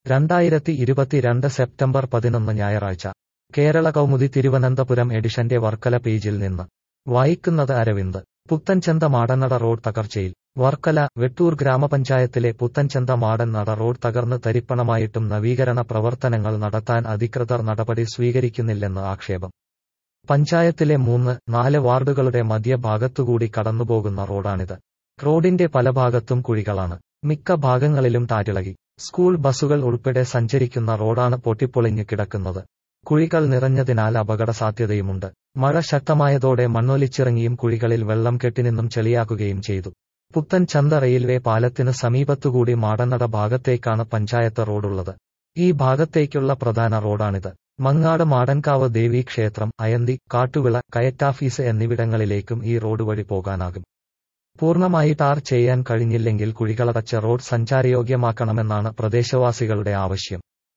രണ്ടായിരത്തി ഇരുപത്തിരണ്ട് സെപ്റ്റംബർ പതിനൊന്ന് ഞായറാഴ്ച കേരള കൗമുദി തിരുവനന്തപുരം എഡിഷന്റെ വർക്കല പേജിൽ നിന്ന് വായിക്കുന്നത് അരവിന്ദ് പുത്തൻചന്ത മാടനട റോഡ് തകർച്ചയിൽ വർക്കല വെട്ടൂർ ഗ്രാമപഞ്ചായത്തിലെ പുത്തൻചന്ത മാടൻ നട റോഡ് തകർന്ന് തരിപ്പണമായിട്ടും നവീകരണ പ്രവർത്തനങ്ങൾ നടത്താൻ അധികൃതർ നടപടി സ്വീകരിക്കുന്നില്ലെന്ന് ആക്ഷേപം പഞ്ചായത്തിലെ മൂന്ന് നാല് വാർഡുകളുടെ മധ്യഭാഗത്തുകൂടി കടന്നുപോകുന്ന റോഡാണിത് റോഡിന്റെ പല ഭാഗത്തും കുഴികളാണ് മിക്ക ഭാഗങ്ങളിലും ടാറ്റിളകി സ്കൂൾ ബസ്സുകൾ ഉൾപ്പെടെ സഞ്ചരിക്കുന്ന റോഡാണ് പൊട്ടിപ്പൊളിഞ്ഞു കിടക്കുന്നത് കുഴികൾ നിറഞ്ഞതിനാൽ അപകട സാധ്യതയുമുണ്ട് മഴ ശക്തമായതോടെ മണ്ണൊലിച്ചിറങ്ങിയും കുഴികളിൽ വെള്ളം കെട്ടിനിന്നും ചെളിയാക്കുകയും ചെയ്തു പുത്തൻ ചന്ത റെയിൽവേ പാലത്തിന് സമീപത്തുകൂടി മാടനട ഭാഗത്തേക്കാണ് പഞ്ചായത്ത് റോഡുള്ളത് ഈ ഭാഗത്തേക്കുള്ള പ്രധാന റോഡാണിത് മങ്ങാട് മാടൻകാവ് ദേവീ ക്ഷേത്രം അയന്തി കാട്ടുവിള കയറ്റാഫീസ് എന്നിവിടങ്ങളിലേക്കും ഈ റോഡ് വഴി പോകാനാകും പൂർണ്ണമായി ടാർ ചെയ്യാൻ കഴിഞ്ഞില്ലെങ്കിൽ കുഴികളടച്ച റോഡ് സഞ്ചാരയോഗ്യമാക്കണമെന്നാണ് പ്രദേശവാസികളുടെ ആവശ്യം